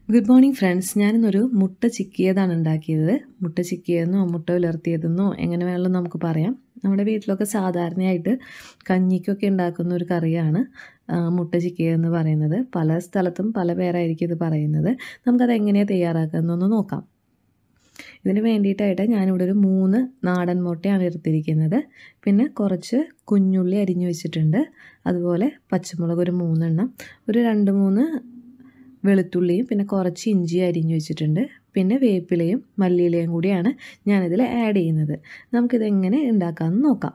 good morning friends ഞാനിന്നൊരു മുട്ട ചിക്കിയതാണ് ഉണ്ടാക്കിയത് മുട്ട ചിക്കിയതെന്നോ മുട്ട ഉലർത്തിയതെന്നോ എങ്ങനെ വേണമെങ്കിലും നമുക്ക് പറയാം നമ്മുടെ വീട്ടിലൊക്കെ സാധാരണയായിട്ട് കഞ്ഞിക്കൊക്കെ ഉണ്ടാക്കുന്ന ഒരു കറിയാണ് ആ, മുട്ട ചിക്കിയതെന്ന് പറയുന്നത് പല സ്ഥലത്തും പല പേരായിരിക്കും ഇത് പറയുന്നത് നമുക്കത് എങ്ങനെയാണ് തയ്യാറാക്കുന്നതെന്ന് നോക്കാം ഇതിന് വേണ്ടിയിട്ടായിട്ട് ഞാനിവിടെ ഒരു മൂന്ന് നാടൻ മുട്ടയാണ് എടുത്തിരിക്കുന്നത് പിന്നെ കുറച്ച് കുഞ്ഞുള്ളി അരിഞ്ഞു വെച്ചിട്ടുണ്ട് അതുപോലെ പച്ചമുളക് ഒരു മൂന്നെണ്ണം ഒരു രണ്ട് മൂന്ന് വെളുത്തുള്ളിയും പിന്നെ കുറച്ച് ഇഞ്ചി അരിഞ്ഞു വെച്ചിട്ടുണ്ട് പിന്നെ വേപ്പിലയും മല്ലിയിലയും കൂടിയാണ് ഞാനിതിൽ ആഡ് ചെയ്യുന്നത് നമുക്കിതെങ്ങനെ ഉണ്ടാക്കാമെന്ന് നോക്കാം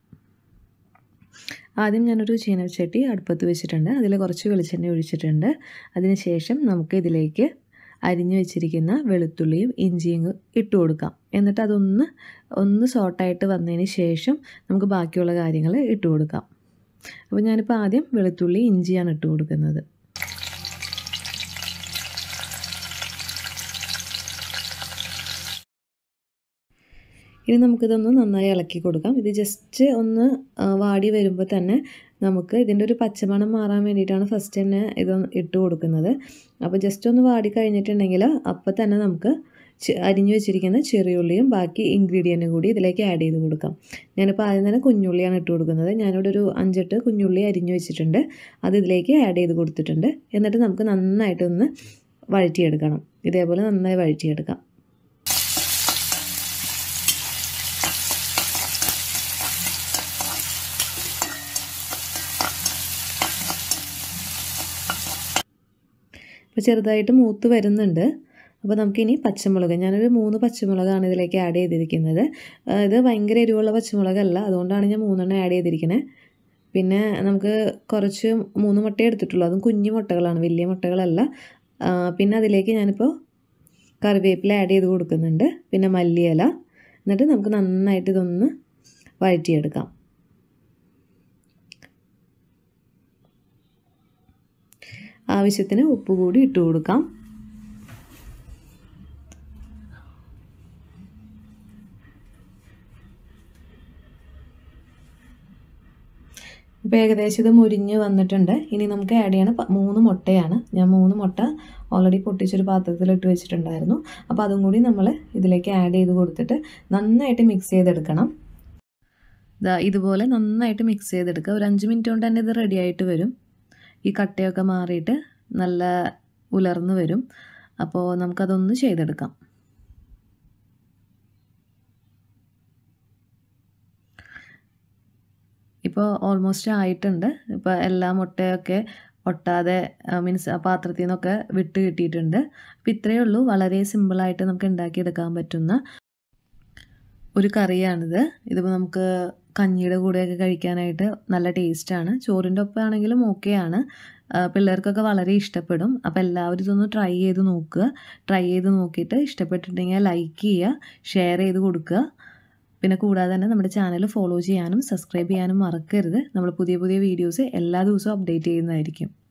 ആദ്യം ഞാനൊരു ചീനച്ചട്ടി അടുപ്പത്ത് വെച്ചിട്ടുണ്ട് അതിൽ കുറച്ച് വെളിച്ചെണ്ണ ഒഴിച്ചിട്ടുണ്ട് അതിനുശേഷം നമുക്ക് ഇതിലേക്ക് അരിഞ്ഞു വെച്ചിരിക്കുന്ന വെളുത്തുള്ളിയും ഇഞ്ചിയും ഇട്ട് കൊടുക്കാം എന്നിട്ട് അതൊന്ന് ഒന്ന് സോട്ടായിട്ട് വന്നതിന് ശേഷം നമുക്ക് ബാക്കിയുള്ള കാര്യങ്ങൾ ഇട്ട് കൊടുക്കാം അപ്പോൾ ഞാനിപ്പോൾ ആദ്യം വെളുത്തുള്ളി ഇഞ്ചിയാണ് ഇട്ട് കൊടുക്കുന്നത് ഇനി നമുക്കിതൊന്ന് നന്നായി ഇളക്കി കൊടുക്കാം ഇത് ജസ്റ്റ് ഒന്ന് ആ, വാടി വരുമ്പോൾ തന്നെ നമുക്ക് ഇതിൻ്റെ ഒരു പച്ചമണം മാറാൻ വേണ്ടിയിട്ടാണ് ഫസ്റ്റ് തന്നെ ഇത് ഇട്ട് കൊടുക്കുന്നത് അപ്പോൾ ജസ്റ്റ് ഒന്ന് വാടി കഴിഞ്ഞിട്ടുണ്ടെങ്കിൽ അപ്പോൾ തന്നെ നമുക്ക് ചെ- അരിഞ്ഞു വെച്ചിരിക്കുന്ന ചെറിയുള്ളിയും ബാക്കി ഇൻഗ്രീഡിയൻറ്റും കൂടി ഇതിലേക്ക് ആഡ് ചെയ്ത് കൊടുക്കാം ഞാനിപ്പോൾ ആദ്യം തന്നെ കുഞ്ഞുള്ളിയാണ് ഇട്ട് കൊടുക്കുന്നത് ഞാനിവിടെ ഒരു അഞ്ചെട്ട് കുഞ്ഞുള്ളി അരിഞ്ഞു വെച്ചിട്ടുണ്ട് അത് ഇതിലേക്ക് ആഡ് ചെയ്ത് കൊടുത്തിട്ടുണ്ട് എന്നിട്ട് നമുക്ക് നന്നായിട്ടൊന്ന് വഴറ്റിയെടുക്കണം ഇതേപോലെ നന്നായി വഴറ്റിയെടുക്കാം ഇപ്പോൾ ചെറുതായിട്ട് മൂത്ത് വരുന്നുണ്ട് അപ്പോൾ നമുക്കിനി പച്ചമുളക് ഞാനൊരു മൂന്ന് പച്ചമുളകാണ് ഇതിലേക്ക് ആഡ് ചെയ്തിരിക്കുന്നത് ആ, ഇത് ഭയങ്കര എരിവുള്ള പച്ചമുളകല്ല അതുകൊണ്ടാണ് ഞാൻ മൂന്നെണ്ണം ആഡ് ചെയ്തിരിക്കുന്നത് പിന്നെ നമുക്ക് കുറച്ച് മൂന്ന് മുട്ട എടുത്തിട്ടുള്ളൂ അതും കുഞ്ഞു മുട്ടകളാണ് വലിയ മുട്ടകളല്ല ആ, പിന്നെ അതിലേക്ക് ഞാനിപ്പോൾ കറിവേപ്പില ആഡ് ചെയ്ത് കൊടുക്കുന്നുണ്ട് പിന്നെ മല്ലിയില എന്നിട്ട് നമുക്ക് നന്നായിട്ട് ഇതൊന്ന് വഴറ്റിയെടുക്കാം ആവശ്യത്തിന് ഉപ്പ് കൂടി ഇട്ട് കൊടുക്കാം ഇപ്പോൾ ഏകദേശം ഇത് മുരിഞ്ഞ് വന്നിട്ടുണ്ട് ഇനി നമുക്ക് ആഡ് ചെയ്യണം പ- മൂന്ന് മുട്ടയാണ് ഞാൻ മൂന്ന് മുട്ട ഓൾറെഡി പൊട്ടിച്ചൊരു പാത്രത്തിലിട്ട് വെച്ചിട്ടുണ്ടായിരുന്നു അപ്പോൾ അതും കൂടി നമ്മൾ ഇതിലേക്ക് ആഡ് ചെയ്ത് കൊടുത്തിട്ട് നന്നായിട്ട് മിക്സ് ചെയ്തെടുക്കണം ദാ ഇതുപോലെ നന്നായിട്ട് മിക്സ് ചെയ്തെടുക്കുക ഒരു അഞ്ച് മിനിറ്റ് കൊണ്ട് തന്നെ ഇത് റെഡി ആയിട്ട് വരും ഈ കട്ടയൊക്കെ മാറിയിട്ട് നല്ല ഉലർന്ന് വരും അപ്പോൾ നമുക്കതൊന്ന് ചെയ്തെടുക്കാം ഇപ്പോൾ ഓൾമോസ്റ്റ് ആയിട്ടുണ്ട് ഇപ്പോൾ എല്ലാ മുട്ടയൊക്കെ ഒട്ടാതെ മീൻസ് ആ പാത്രത്തിൽ നിന്നൊക്കെ വിട്ട് കിട്ടിയിട്ടുണ്ട് അപ്പോൾ ഇത്രയേ ഉള്ളൂ വളരെ സിമ്പിളായിട്ട് നമുക്ക് ഉണ്ടാക്കിയെടുക്കാൻ പറ്റുന്ന ഒരു കറിയാണിത് ഇതിപ്പോൾ നമുക്ക് കഞ്ഞിയുടെ കൂടെയൊക്കെ കഴിക്കാനായിട്ട് നല്ല ടേസ്റ്റാണ് ചോറിൻ്റെ ഒപ്പം ആണെങ്കിലും ഓക്കെയാണ് പിള്ളേർക്കൊക്കെ വളരെ ഇഷ്ടപ്പെടും അപ്പോൾ എല്ലാവരും ഇതൊന്ന് ട്രൈ ചെയ്ത് നോക്കുക ട്രൈ ചെയ്ത് നോക്കിയിട്ട് ഇഷ്ടപ്പെട്ടിട്ടുണ്ടെങ്കിൽ ലൈക്ക് ചെയ്യുക ഷെയർ ചെയ്ത് കൊടുക്കുക പിന്നെ കൂടാതെ തന്നെ നമ്മുടെ ചാനൽ ഫോളോ ചെയ്യാനും സബ്സ്ക്രൈബ് ചെയ്യാനും മറക്കരുത് നമ്മൾ പുതിയ പുതിയ വീഡിയോസ് എല്ലാ ദിവസവും അപ്ഡേറ്റ് ചെയ്യുന്നതായിരിക്കും